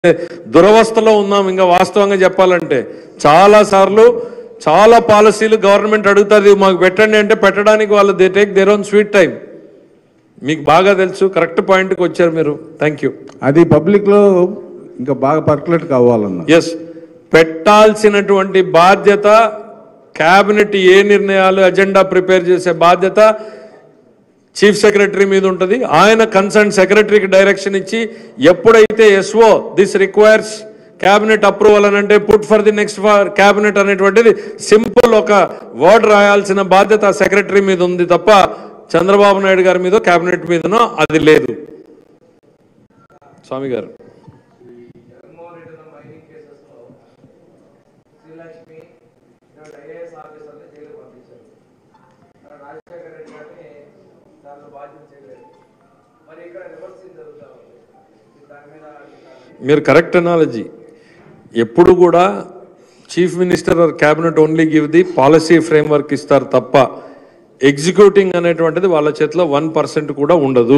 దురవస్థలో ఉన్నాం ఇంకా వాస్తవంగా చెప్పాలంటే చాలా సార్లు చాలా పాలసీలు గవర్నమెంట్ అడుగుతుంది మాకు పెట్టండి అంటే పెట్టడానికి వాళ్ళు they take their own sweet time మీకు బాగా తెలుసు కరెక్ట్ పాయింట్కి వచ్చారు మీరు థ్యాంక్ యూ అది పబ్లిక్లో ఇంకా బాగా పర్కులేట్ కావాలన్న ఎస్ పెట్టాల్సినటువంటి బాధ్యత క్యాబినెట్ ఏ నిర్ణయాలు అజెండా ప్రిపేర్ చేసే బాధ్యత చీఫ్ సెక్రటరీ మీద ఉంటుంది ఆయన కన్సర్న్ సెక్రటరీకి డైరెక్షన్ ఇచ్చి ఎప్పుడైతే so this requires cabinet approval అని అంటే put for the next cabinet అనేటువంటిది సింపుల్ ఒక వర్డ్ రాయాల్సిన బాధ్యత సెక్రటరీ మీద ఉంది తప్ప చంద్రబాబు నాయుడు గారి మీద క్యాబినెట్ మీదనో అది లేదు స్వామి గారు జగన్మోహన్ రెడ్డి ఉన్న మైనింగ్ కేసెస్లో శ్రీలక్ష్మి ఇటువంటి ఐఏఎస్ ఆఫీసర్ని జైలు పంపించారు మరి రాజశేఖర రెడ్డి గారిని దానిలో బాధ్యత చేయలేదు మరి ఇక్కడ రివర్సింగ్ జరుగుతూ ఉంది దాని మీద మీరు కరెక్ట్ అనాలజీ ఎప్పుడు కూడా chief minister or cabinet only give the policy framework ఇస్తారు తప్ప ఎగ్జిక్యూటింగ్ అనేటువంటిది వాళ్ళ చేతిలో వన్ పర్సెంట్ కూడా ఉండదు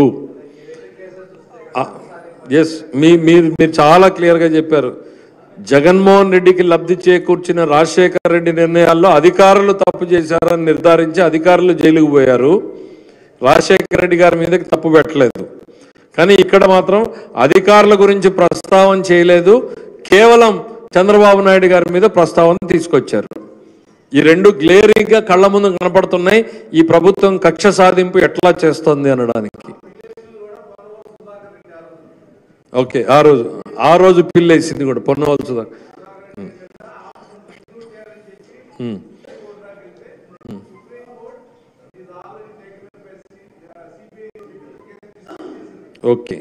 ఎస్ మీ మీరు మీరు చాలా క్లియర్గా చెప్పారు జగన్మోహన్ రెడ్డికి లబ్ధి చేకూర్చిన రాజశేఖర రెడ్డి నిర్ణయాల్లో అధికారులు తప్పు చేశారని నిర్ధారించి అధికారులు జైలుకు పోయారు రాజశేఖర రెడ్డి గారి మీదకి తప్పు పెట్టలేదు కానీ ఇక్కడ మాత్రం అధికారుల గురించి ప్రస్తావన చేయలేదు కేవలం చంద్రబాబు నాయుడు గారి మీద ప్రస్తావన తీసుకొచ్చారు ఈ రెండు గ్లేరీగా కళ్ళ ముందు కనపడుతున్నాయి ఈ ప్రభుత్వం కక్ష సాధింపు ఎట్లా చేస్తుంది అనడానికి ఓకే ఆ రోజు ఆ రోజు పిల్లేసింది కూడా పొన్నవలసి సుధాకర్ ఉమ్. ఉమ్. ఓకే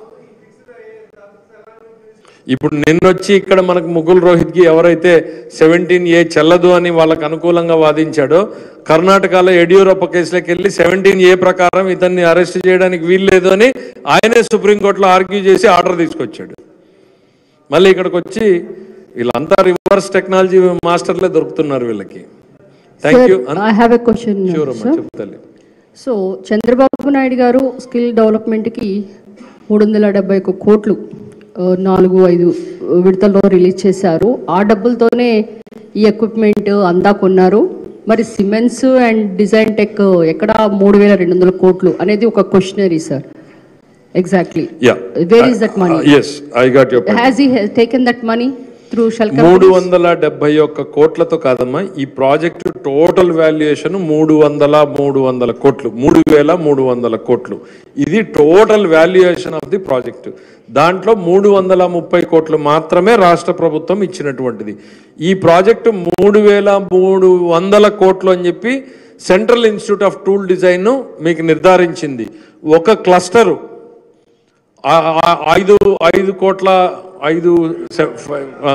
ఇప్పుడు నిన్నొచ్చి ఇక్కడ మనకు ముకుల్ రోహిత్కి ఎవరైతే సెవెంటీన్ ఏ చెల్లదు అని వాళ్ళకు అనుకూలంగా వాదించాడో కర్ణాటకలో యడ్యూరప్ప కేసులోకి వెళ్ళి సెవెంటీన్ ఏ ప్రకారం ఇతన్ని అరెస్ట్ చేయడానికి వీల్లేదు అని ఆయనే సుప్రీంకోర్టులో ఆర్గ్యూ చేసి ఆర్డర్ తీసుకొచ్చాడు మళ్ళీ ఇక్కడికి వచ్చి వీళ్ళంతా రివర్స్ టెక్నాలజీ మాస్టర్లే దొరుకుతున్నారు వీళ్ళకి thank you Sir, I have a question, sure అమ్మా sir. చెప్తాలి సో చంద్రబాబు నాయుడు గారు స్కిల్ డెవలప్మెంట్కి మూడు వందల డెబ్బై ఒక్క కోట్లు ఆ, నాలుగు ఐదు విడతల్లో రిలీజ్ చేశారు ఆ డబ్బులతోనే ఈ ఎక్విప్మెంట్ అందా కొన్నారు మరి సిమెంట్స్ అండ్ డిజైన్ టెక్ ఎక్కడ మూడు వేల రెండు వందల కోట్లు అనేది ఒక questionnaire sir exactly yeah where is that money yes I got your has ఈ taken that money through shell మూడు వందల డెబ్బై ఒక్క కోట్లతో కాదమ్మా ఈ ప్రాజెక్టు టోటల్ వాల్యుయేషన్ మూడు వందల మూడు వందల కోట్లు మూడు వేల మూడు వందల కోట్లు ఇది total valuation of the project దాంట్లో మూడు వందల ముప్పై కోట్లు మాత్రమే రాష్ట్ర ప్రభుత్వం ఇచ్చినటువంటిది ఈ ప్రాజెక్టు మూడు వేల మూడు వందల కోట్లు అని చెప్పి central institute of tool design మీకు నిర్ధారించింది ఒక క్లస్టరు ఆ- ఆ- ఐదు ఐదు కోట్ల ఐదు సె- ఫైవ్, ఆ.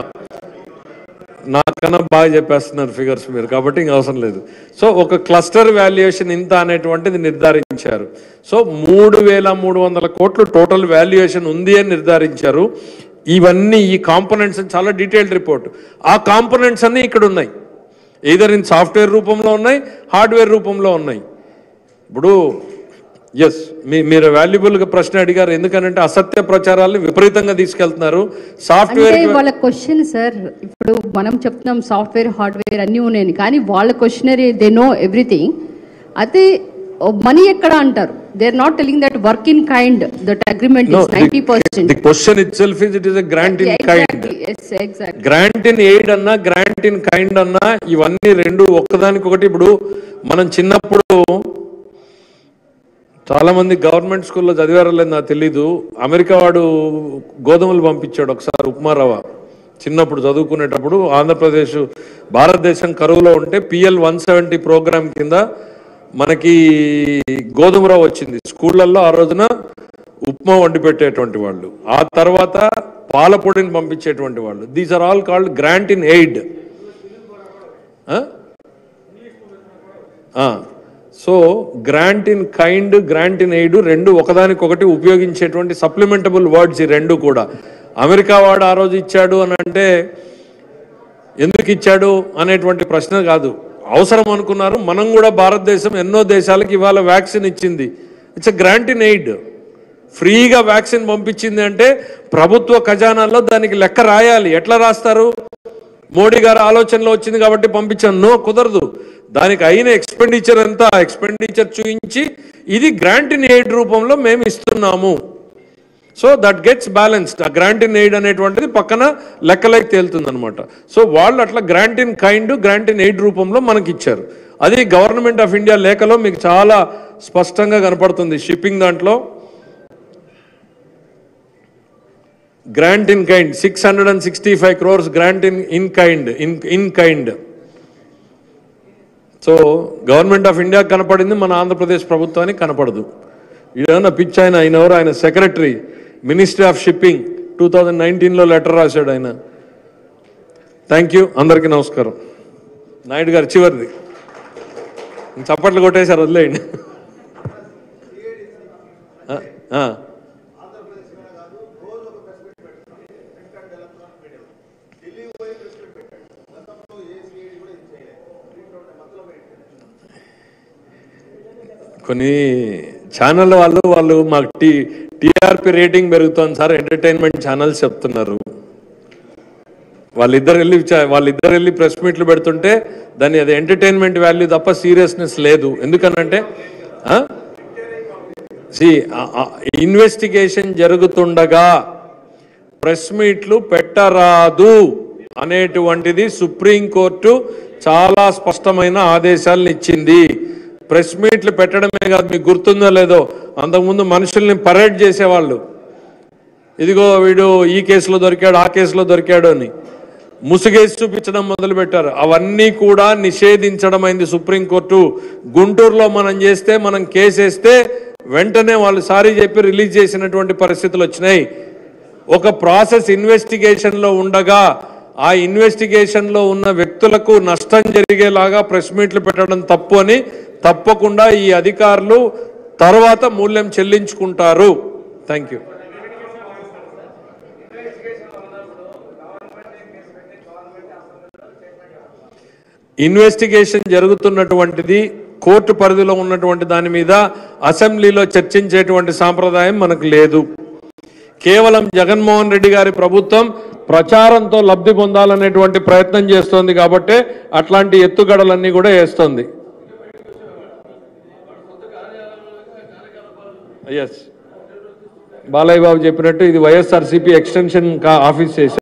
నాకన్నా బాగా చెప్పేస్తున్నారు ఫిగర్స్ మీరు కాబట్టి ఇంక అవసరం లేదు సో ఒక క్లస్టర్ వాల్యుయేషన్ ఇంత అనేటువంటిది నిర్ధారించారు సో మూడు వేల మూడు వందల కోట్లు టోటల్ వాల్యుయేషన్ ఉంది అని నిర్ధారించారు ఇవన్నీ ఈ కాంపోనెంట్స్ చాలా డీటెయిల్డ్ రిపోర్ట్ ఆ కాంపోనెంట్స్ అన్నీ ఇక్కడ ఉన్నాయి ఏదర్ ఇన్ సాఫ్ట్వేర్ రూపంలో ఉన్నాయి హార్డ్వేర్ రూపంలో ఉన్నాయి ఇప్పుడు ఎస్ మీ మీరు వాల్యుబుల్ గా ప్రశ్న అడిగారు ఎందుకనంటే అసత్య ప్రచారాలను విపరీతంగా తీసుకెళ్తున్నారు సాఫ్ట్వేర్ అంటే వాళ్ళ క్వశ్చన్ సార్ ఇప్పుడు మనం చెప్తున్నాం సాఫ్ట్వేర్ హార్డ్వేర్ అన్నీ ఉన్నాయని కానీ వాళ్ళ క్వశ్చనరీ దే నో ఎవ్రీథింగ్ అయితే మనీ ఎక్కడ అంటారు they are not telling that work in kind that agreement is ninety percent the question itself is it is grant in kind exact grant in aid అన్నా grant in kind అన్నా ఇవన్నీ రెండు ఒక్కదానికొకటి ఇప్పుడు మనం చిన్నప్పుడు చాలా మంది గవర్నమెంట్ స్కూల్లో చదివారో లేదు నాకు తెలీదు అమెరికా వాడు గోధుమలు పంపించాడు ఒకసారి ఉప్మా రవ్వ చిన్నప్పుడు చదువుకునేటప్పుడు ఆంధ్రప్రదేశ్ భారతదేశం కరువులో ఉంటే పిఎల్ వన్ సెవెంటీ ప్రోగ్రామ్ కింద మనకి గోధుమ రవ్వ వచ్చింది స్కూళ్ళల్లో ఆ రోజున ఉప్మా వండి పెట్టేటువంటి వాళ్ళు ఆ తర్వాత పాల పొడిని పంపించేటువంటి వాళ్ళు these are all called grant in aid so grant in kind grant in aid రెండు ఒకదానికొకటి ఉపయోగించేటువంటి సప్లిమెంటబుల్ వర్డ్స్ ఈ రెండు కూడా అమెరికా వాడు ఆ రోజు ఇచ్చాడు అని అంటే ఎందుకు ఇచ్చాడు అనేటువంటి ప్రశ్న కాదు అవసరం అనుకున్నారు మనం కూడా భారతదేశం ఎన్నో దేశాలకు ఇవాళ వ్యాక్సిన్ ఇచ్చింది it's a grant in aid ఫ్రీగా వ్యాక్సిన్ పంపించింది అంటే ప్రభుత్వ ఖజానాలో దానికి లెక్క రాయాలి ఎట్లా రాస్తారు మోడీ గారి ఆలోచనలో వచ్చింది కాబట్టి పంపించాను నో కుదరదు దానికి అయిన ఎక్స్పెండిచర్ ఎంత ఎక్స్పెండిచర్ చూపించి ఇది గ్రాంట్ ఇన్ ఎయిడ్ రూపంలో మేము ఇస్తున్నాము సో దట్ గెట్స్ బ్యాలెన్స్డ్ ఆ గ్రాంట్ ఇన్ ఎయిడ్ అనేటువంటిది పక్కన లెక్కలకి తేలుతుంది అనమాట సో వాళ్ళు అట్లా grant in kind grant in aid రూపంలో మనకి ఇచ్చారు అది గవర్నమెంట్ ఆఫ్ ఇండియా లేఖలో మీకు చాలా స్పష్టంగా కనపడుతుంది షిప్పింగ్ దాంట్లో grant in kind six hundred and sixty five crores grant in in kind in in kind so government of India కనపడింది మన ఆంధ్రప్రదేశ్ ప్రభుత్వానికి కనపడదు ఏదైనా పిచ్ ఆయన ఆయన ఎవరు ఆయన secretary ministry of shipping two thousand నైన్టీన్లో లెటర్ రాశాడు ఆయన థ్యాంక్ యూ అందరికీ నమస్కారం నాయుడు గారు చివరిది చప్పట్లు కొట్టేశారు వదిలేయండి ఆ, ఆ. కొన్ని ఛానల్ వాళ్ళు వాళ్ళు మాకు టీ టీఆర్పీ రేటింగ్ పెరుగుతోంది సార్ ఎంటర్టైన్మెంట్ ఛానల్స్ చెప్తున్నారు వాళ్ళిద్దరు వెళ్ళి చ- వాళ్ళిద్దరు వెళ్ళి ప్రెస్ మీట్లు పెడుతుంటే దాన్ని అది ఎంటర్టైన్మెంట్ వాల్యూ తప్ప సీరియస్నెస్ లేదు ఎందుకనంటే సి ఇన్వెస్టిగేషన్ జరుగుతుండగా ప్రెస్ మీట్లు పెట్టరాదు అనేటువంటిది సుప్రీంకోర్టు చాలా స్పష్టమైన ఆదేశాలను ఇచ్చింది ప్రెస్ మీట్లు పెట్టడమే కాదు మీకు గుర్తుందో లేదో అంతకుముందు మనుషుల్ని పరేడ్ చేసేవాళ్ళు ఇదిగో వీడు ఈ కేసులో దొరికాడు ఆ కేసులో దొరికాడు అని ముసుగేసి చూపించడం మొదలు పెట్టారు అవన్నీ కూడా నిషేధించడం అయింది సుప్రీంకోర్టు గుంటూరులో మనం చేస్తే మనం కేసేస్తే వెంటనే వాళ్ళు సారీ చెప్పి రిలీజ్ చేసినటువంటి పరిస్థితులు వచ్చినాయి ఒక ప్రాసెస్ ఇన్వెస్టిగేషన్ లో ఉండగా ఆ ఇన్వెస్టిగేషన్ లో ఉన్న వ్యక్తులకు నష్టం జరిగేలాగా ప్రెస్ మీట్లు పెట్టడం తప్పు అని తప్పకుండా ఈ అధికారులు తర్వాత మూల్యం చెల్లించుకుంటారు థ్యాంక్ యూ ఇన్వెస్టిగేషన్ జరుగుతున్నటువంటిది కోర్టు పరిధిలో ఉన్నటువంటి దాని మీద అసెంబ్లీలో చర్చించేటువంటి సాంప్రదాయం మనకు లేదు కేవలం జగన్మోహన్ రెడ్డి గారి ప్రభుత్వం ప్రచారంతో లబ్ధి పొందాలనేటువంటి ప్రయత్నం చేస్తోంది కాబట్టి అట్లాంటి ఎత్తుగడలన్నీ కూడా వేస్తోంది ఎస్ బాలయ్య బాబు చెప్పినట్టు ఇది వైఎస్ఆర్సీపీ ఎక్స్టెన్షన్ కా- ఆఫీస్ చేశారు